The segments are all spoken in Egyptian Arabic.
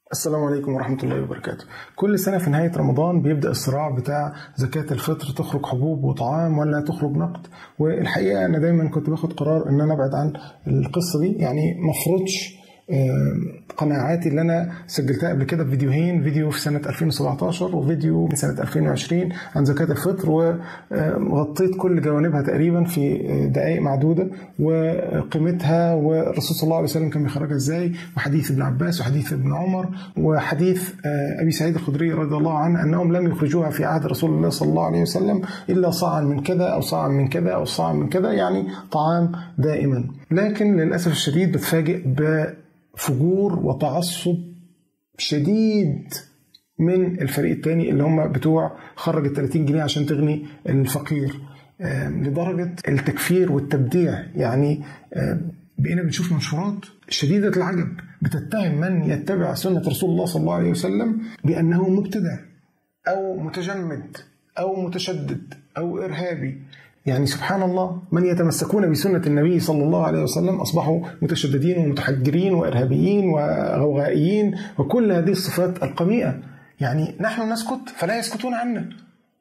السلام عليكم ورحمة الله وبركاته كل سنة في نهاية رمضان بيبدأ الصراع بتاع زكاة الفطر تخرج حبوب وطعام ولا تخرج نقد والحقيقة أنا دايما كنت باخد قرار أن أنا أبعد عن القصة دي يعني مفروضش قناعاتي اللي انا سجلتها قبل كده في فيديوهين فيديو في سنه 2017 وفيديو من سنه 2020 عن زكاه الفطر وغطيت كل جوانبها تقريبا في دقائق معدوده وقيمتها والرسول صلى الله عليه وسلم كان بيخرجها ازاي وحديث ابن عباس وحديث ابن عمر وحديث ابي سعيد الخدري رضي الله عنه انهم لم يخرجوها في عهد رسول الله صلى الله عليه وسلم الا صاعا من كذا او صاعا من كذا او صاعا من كذا يعني طعام دائما لكن للاسف الشديد بتفاجئ ب فجور وتعصب شديد من الفريق الثاني اللي هم بتوع خرج ال 30 جنيه عشان تغني الفقير لدرجة التكفير والتبديع يعني بقينا بنشوف منشورات شديدة العجب بتتهم من يتبع سنة رسول الله صلى الله عليه وسلم بأنه مبتدع أو متجمد أو متشدد أو إرهابي يعني سبحان الله من يتمسكون بسنة النبي صلى الله عليه وسلم أصبحوا متشددين ومتحجرين وإرهابيين وغوغائيين وكل هذه الصفات القميئة يعني نحن نسكت فلا يسكتون عنا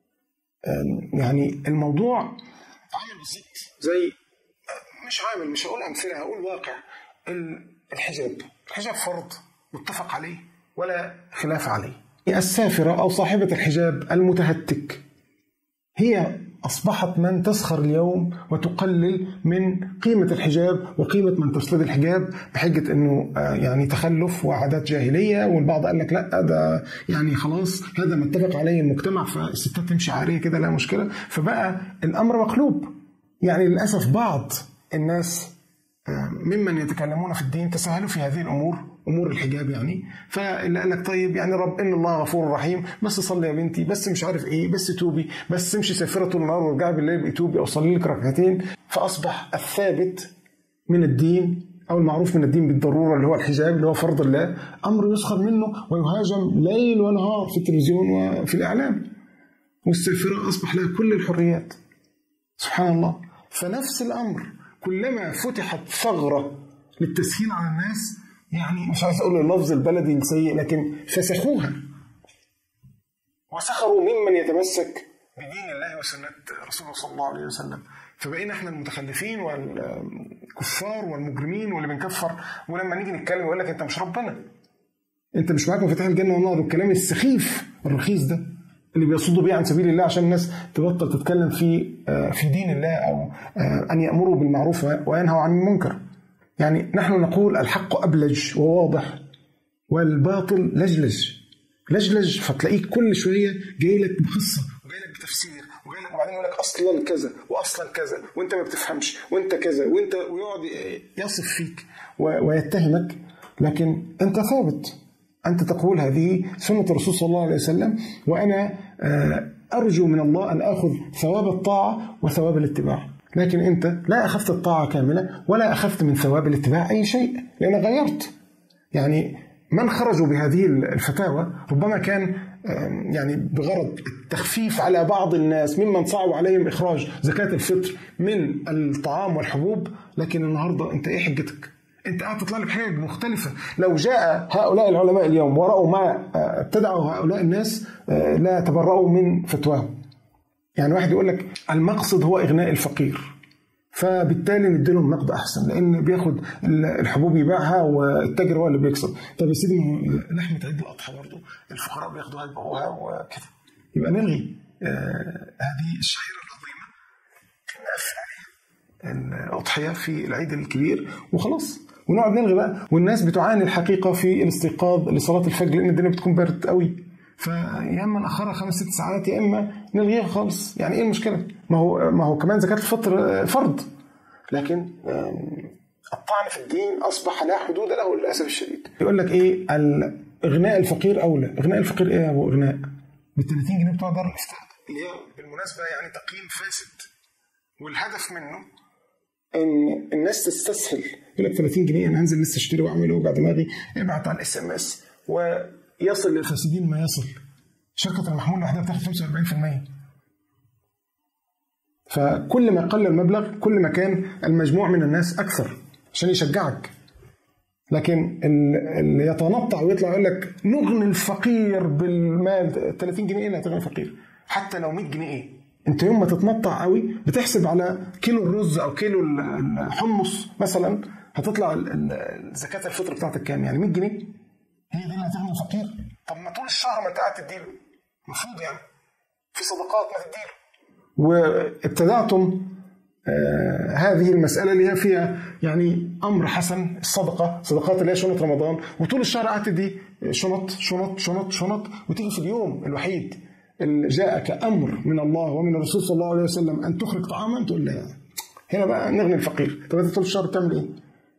يعني الموضوع عامل بالظبط زي مش عامل مش هقول أمثلة هقول واقع الحجاب الحجاب فرض متفق عليه ولا خلاف عليه السافرة أو صاحبة الحجاب المتهتك هي أصبحت من تسخر اليوم وتقلل من قيمة الحجاب وقيمة من ترتدي الحجاب بحجة أنه يعني تخلف وعادات جاهلية والبعض قال لك لا ده يعني خلاص هذا ما اتفق عليه المجتمع فالستات تمشي عارية كده لا مشكلة فبقى الأمر مقلوب يعني للأسف بعض الناس ممن يتكلمون في الدين تساهلوا في هذه الامور امور الحجاب يعني فاللي قال لك طيب يعني رب ان الله غفور رحيم بس صلي يا بنتي بس مش عارف ايه بس توبي بس امشي سافره طول النهار وارجعي بالليل بقي توبي او صلي لك ركعتين فاصبح الثابت من الدين او المعروف من الدين بالضروره اللي هو الحجاب اللي هو فرض الله امر يسخر منه ويهاجم ليل ونهار في التلفزيون وفي الاعلام والسافره اصبح لها كل الحريات سبحان الله فنفس الامر كلما فتحت ثغرة للتسهيل على الناس يعني مش عايز أقول اللفظ البلدي السيء لكن فسخوها وسخروا ممن يتمسك بدين الله وسنة رسوله صلى الله عليه وسلم فبقينا احنا المتخلفين والكفار والمجرمين واللي بنكفر ولما نيجي نتكلم يقول لك انت مش ربنا انت مش معاك مفاتيح الجنه والنار والكلام السخيف الرخيص ده اللي بيصدوا بيه عن سبيل الله عشان الناس تبطل تتكلم في في دين الله او ان يامروا بالمعروف وينهوا عن المنكر. يعني نحن نقول الحق ابلج وواضح والباطل لجلج. لجلج فتلاقيك كل شويه جاي لك بقصه وجاي لك بتفسير وجاي لك وبعدين يقول لك اصلا كذا واصلا كذا وانت ما بتفهمش وانت كذا وانت ويقعد يصف فيك ويتهمك لكن انت ثابت أنت تقول هذه سنة الرسول صلى الله عليه وسلم وأنا أرجو من الله أن آخذ ثواب الطاعة وثواب الاتباع لكن أنت لا أخذت الطاعة كاملة ولا أخذت من ثواب الاتباع أي شيء لأن غيرت يعني من خرجوا بهذه الفتاوى ربما كان يعني بغرض التخفيف على بعض الناس ممن صعب عليهم إخراج زكاة الفطر من الطعام والحبوب لكن النهاردة أنت إيه حجتك؟ انت قاعد تطلع لي بحاجه مختلفه لو جاء هؤلاء العلماء اليوم وراوا ما ابتدعوا هؤلاء الناس لا تبرؤوا من فتواهم يعني واحد يقول لك المقصد هو اغناء الفقير فبالتالي نديلهم نقد احسن لان بياخد الحبوب يبيعها والتاجر هو اللي بيكسب طب يا سيدي لحمه عيد الاضحى برضه الفقراء بياخدوها يبيعوها وكده يبقى نلغي هذه الشعيره العظيمه نقفل عليها الاضحيه في العيد الكبير وخلاص ونقعد نلغي بقى والناس بتعاني الحقيقه في الاستيقاظ لصلاه الفجر لان الدنيا بتكون برد قوي فيا اما ناخرها خمس ست ساعات يا اما نلغيها خالص يعني ايه المشكله؟ ما هو ما هو كمان زكاه الفطر فرض لكن الطعن في الدين اصبح لا حدود له للاسف الشديد يقول لك ايه اغناء الفقير اولى اغناء الفقير ايه يا ابو اغناء بال 30 جنيه بتوع دار الافتاء اللي هي بالمناسبه يعني تقييم فاسد والهدف منه ان الناس تستسهل يقول لك 30 جنيه انا هنزل لسه اشتري واعمل وجع دماغي ابعت على الاس ام اس ويصل للفاسدين ما يصل شركه المحمول لوحدها بتاخد 45% فكل ما قل المبلغ كل ما كان المجموع من الناس اكثر عشان يشجعك لكن اللي يتنطع ويطلع يقول لك نغني الفقير بالمال 30 جنيه ايه اللي هتغني الفقير؟ حتى لو 100 جنيه ايه؟ انت يوم ما تتنطع قوي بتحسب على كيلو الرز او كيلو الحمص مثلا هتطلع زكاه الفطر بتاعتك كام؟ يعني 100 جنيه؟ هي دي اللي هتغني الفقير؟ طب ما طول الشهر ما انت قاعد تديله المفروض يعني في صدقات ما تديله وابتدعتم آه هذه المسألة اللي هي فيها يعني أمر حسن الصدقة صدقات اللي هي شنط رمضان وطول الشهر قعدت تدي شنط شنط شنط شنط وتيجي في اليوم الوحيد اللي جاءك أمر من الله ومن الرسول صلى الله عليه وسلم أن تخرج طعاما تقول لا هنا بقى نغني الفقير طب أنت طول الشهر بتعمل إيه؟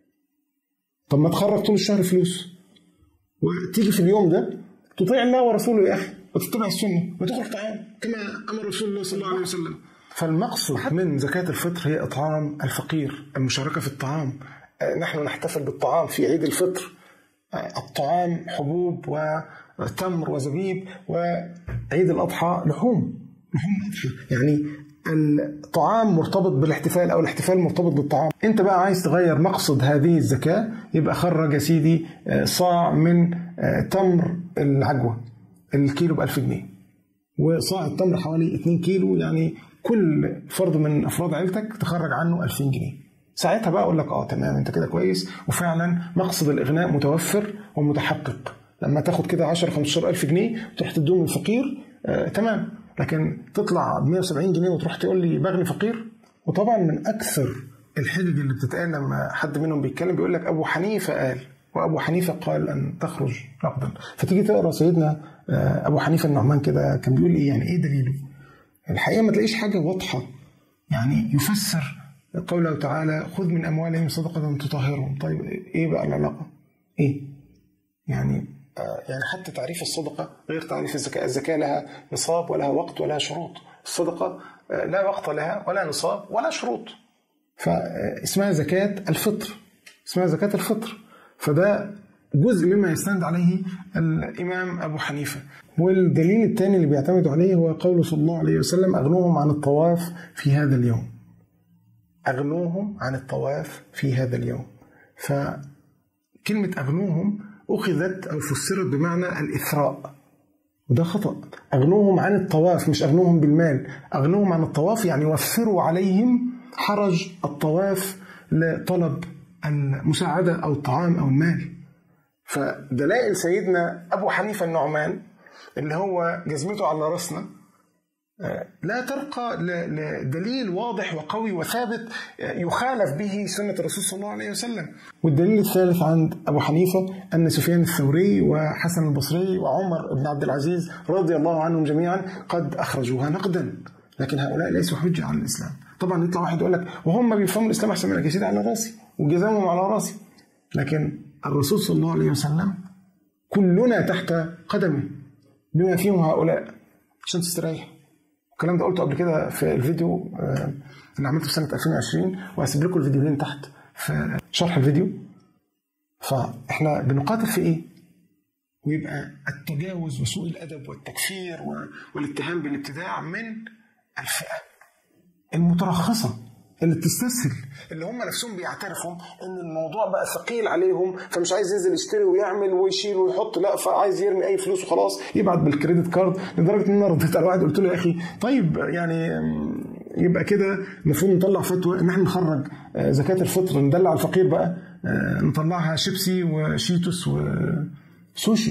طب ما تخرج طول الشهر فلوس وتيجي في اليوم ده تطيع الله ورسوله يا أخي وتتبع السنة وتخرج طعام كما أمر رسول الله صلى الله عليه وسلم فالمقصود من زكاة الفطر هي إطعام الفقير المشاركة في الطعام نحن نحتفل بالطعام في عيد الفطر الطعام حبوب وتمر وزبيب وعيد الأضحى لحوم لحوم الأضحى يعني الطعام مرتبط بالاحتفال او الاحتفال مرتبط بالطعام انت بقى عايز تغير مقصد هذه الزكاه يبقى خرج يا سيدي صاع من تمر العجوه الكيلو ب 1000 جنيه وصاع التمر حوالي 2 كيلو يعني كل فرد من افراد عيلتك تخرج عنه 2000 جنيه ساعتها بقى اقول لك اه تمام انت كده كويس وفعلا مقصد الاغناء متوفر ومتحقق لما تاخد كده 10 15 الف جنيه وتروح تدوم للفقير آه تمام لكن تطلع ب 170 جنيه وتروح تقول لي بغني فقير وطبعا من اكثر الحجج اللي بتتقال لما حد منهم بيتكلم بيقول لك ابو حنيفه قال وابو حنيفه قال ان تخرج نقدا فتيجي تقرا سيدنا ابو حنيفه النعمان كده كان بيقول ايه يعني ايه دليله؟ الحقيقه ما تلاقيش حاجه واضحه يعني يفسر قوله تعالى خذ من اموالهم صدقه تطهرهم طيب ايه بقى العلاقه؟ ايه؟ يعني يعني حتى تعريف الصدقه غير تعريف الزكاه، الزكاه لها نصاب ولها وقت ولها شروط، الصدقه لا وقت لها ولا نصاب ولا شروط. فاسمها زكاه الفطر اسمها زكاه الفطر فده جزء مما يستند عليه الإمام أبو حنيفة والدليل الثاني اللي بيعتمد عليه هو قوله صلى الله عليه وسلم أغنوهم عن الطواف في هذا اليوم أغنوهم عن الطواف في هذا اليوم فكلمة أغنوهم أخذت أو فسرت بمعنى الإثراء وده خطأ أغنوهم عن الطواف مش أغنوهم بالمال أغنوهم عن الطواف يعني وفروا عليهم حرج الطواف لطلب المساعدة أو الطعام أو المال فدلائل سيدنا أبو حنيفة النعمان اللي هو جزمته على راسنا لا ترقى لدليل واضح وقوي وثابت يخالف به سنة الرسول صلى الله عليه وسلم والدليل الثالث عند أبو حنيفة أن سفيان الثوري وحسن البصري وعمر بن عبد العزيز رضي الله عنهم جميعا قد أخرجوها نقدا لكن هؤلاء ليسوا حجة على الإسلام طبعا يطلع واحد يقول لك وهم بيفهموا الإسلام أحسن منك يا سيدي على راسي وجزامهم على راسي لكن الرسول صلى الله عليه وسلم كلنا تحت قدمه بما فيهم هؤلاء عشان تستريح الكلام ده قلته قبل كده في الفيديو اللي عملته في سنه 2020 وهسيب لكم الفيديوهين تحت في شرح الفيديو فاحنا بنقاتل في ايه؟ ويبقى التجاوز وسوء الادب والتكفير والاتهام بالابتداع من الفئه المترخصه اللي بتستسهل اللي هم نفسهم بيعترفوا ان الموضوع بقى ثقيل عليهم فمش عايز ينزل يشتري ويعمل ويشيل ويحط لا فعايز يرمي اي فلوس وخلاص يبعت بالكريدت كارد لدرجه ان انا رديت على واحد قلت له يا اخي طيب يعني يبقى كده المفروض نطلع فتوى ان احنا نخرج زكاه الفطر ندلع الفقير بقى نطلعها شيبسي وشيتوس وسوشي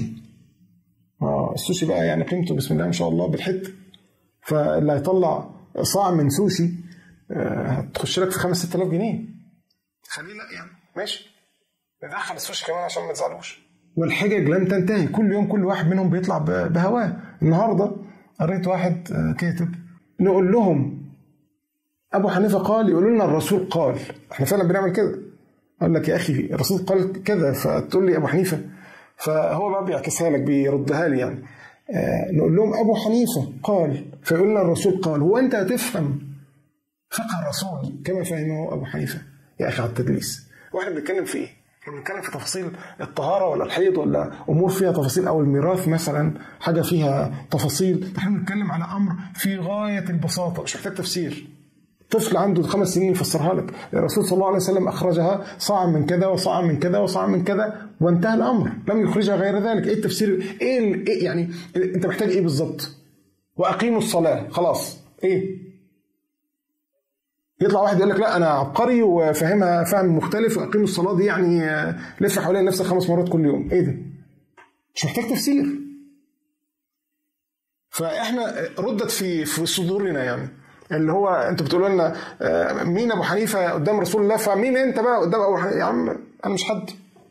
السوشي بقى يعني قيمته بسم الله ما شاء الله بالحته فاللي هيطلع صاع من سوشي هتخش لك في 5 6000 جنيه خليه لا يعني ماشي ندخل السوشي كمان عشان ما تزعلوش والحجج لن تنتهي كل يوم كل واحد منهم بيطلع بهواه النهارده قريت واحد كاتب نقول لهم ابو حنيفه قال يقولوا لنا الرسول قال احنا فعلا بنعمل كده اقول لك يا اخي الرسول قال كذا فتقول لي ابو حنيفه فهو بقى بيعكسها لك بيردها لي يعني آه نقول لهم ابو حنيفه قال فيقول لنا الرسول قال هو انت هتفهم فقه الرسول كما فهمه ابو حنيفه يا اخي على التدليس واحنا بنتكلم في ايه؟ احنا بنتكلم في تفاصيل الطهاره ولا الحيض ولا امور فيها تفاصيل او الميراث مثلا حاجه فيها تفاصيل احنا بنتكلم على امر في غايه البساطه مش محتاج تفسير طفل عنده خمس سنين يفسرها لك الرسول صلى الله عليه وسلم أخرجها صاع من كذا وصاع من كذا وصاع من كذا وانتهى الأمر لم يخرجها غير ذلك إيه التفسير إيه, إيه يعني أنت محتاج إيه بالظبط وأقيموا الصلاة خلاص إيه يطلع واحد يقول لك لا انا عبقري وفاهمها فهم مختلف واقيم الصلاه دي يعني لف حوالين نفسك خمس مرات كل يوم ايه ده مش محتاج تفسير فاحنا ردت في في صدورنا يعني اللي هو انتوا بتقولوا لنا آه، مين ابو حنيفه قدام رسول الله فمين انت بقى قدام ابو حنيفه يا عم انا مش حد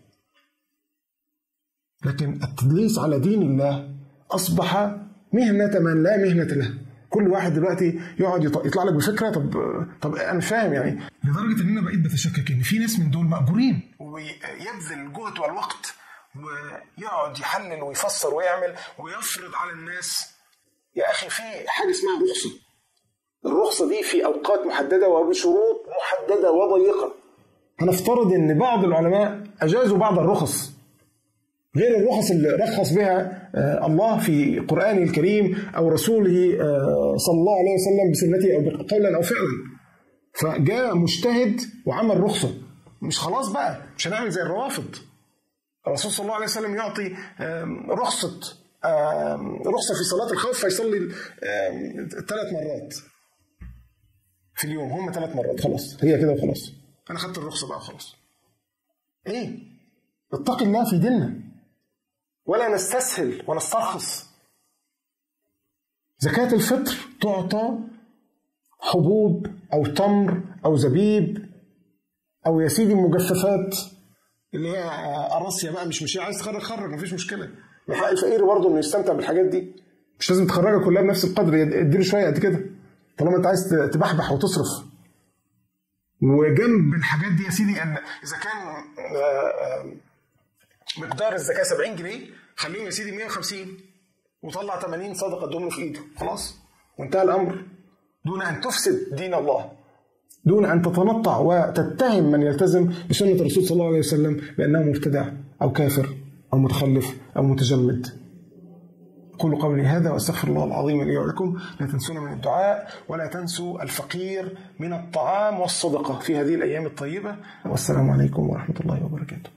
لكن التدليس على دين الله اصبح مهنه من لا مهنه له كل واحد دلوقتي يقعد يطلع لك بفكره طب طب انا مش فاهم يعني لدرجه ان انا بقيت بتشكك ان في ناس من دول ماجورين ويبذل الجهد والوقت ويقعد يحلل ويفسر ويعمل ويفرض على الناس يا اخي في حاجه اسمها رخصه الرخصه دي في اوقات محدده وبشروط محدده وضيقه هنفترض ان بعض العلماء اجازوا بعض الرخص غير الرخص اللي رخص بها آه، الله في قرآنه الكريم أو رسوله آه، صلى الله عليه وسلم بسنته أو قولا أو فعلا فجاء مجتهد وعمل رخصة مش خلاص بقى مش هنعمل زي الروافض الرسول صلى الله عليه وسلم يعطي رخصة رخصة في صلاة الخوف فيصلي ثلاث مرات في اليوم هم ثلاث مرات خلاص هي كده وخلاص أنا خدت الرخصة بقى خلاص إيه اتق الله في ديننا ولا نستسهل ونسترخص زكاة الفطر تعطى حبوب أو تمر أو زبيب أو يا سيدي مجففات اللي هي قراصية بقى مش مش عايز تخرج خرج مفيش مشكلة من حق الفقير برضه إنه يستمتع بالحاجات دي مش لازم تخرجها كلها بنفس القدر اديله شوية قد كده طالما أنت عايز تبحبح وتصرف وجنب الحاجات دي يا سيدي ان اذا كان آه، آه، مقدار الزكاه 70 جنيه خليهم يا سيدي 150 وطلع 80 صدقه ادهم في ايده خلاص وانتهى الامر دون ان تفسد دين الله دون ان تتنطع وتتهم من يلتزم بسنه الرسول صلى الله عليه وسلم بانه مبتدع او كافر او متخلف او متجمد قولوا قولي هذا واستغفر الله العظيم لي ولكم لا تنسونا من الدعاء ولا تنسوا الفقير من الطعام والصدقه في هذه الايام الطيبه والسلام عليكم ورحمه الله وبركاته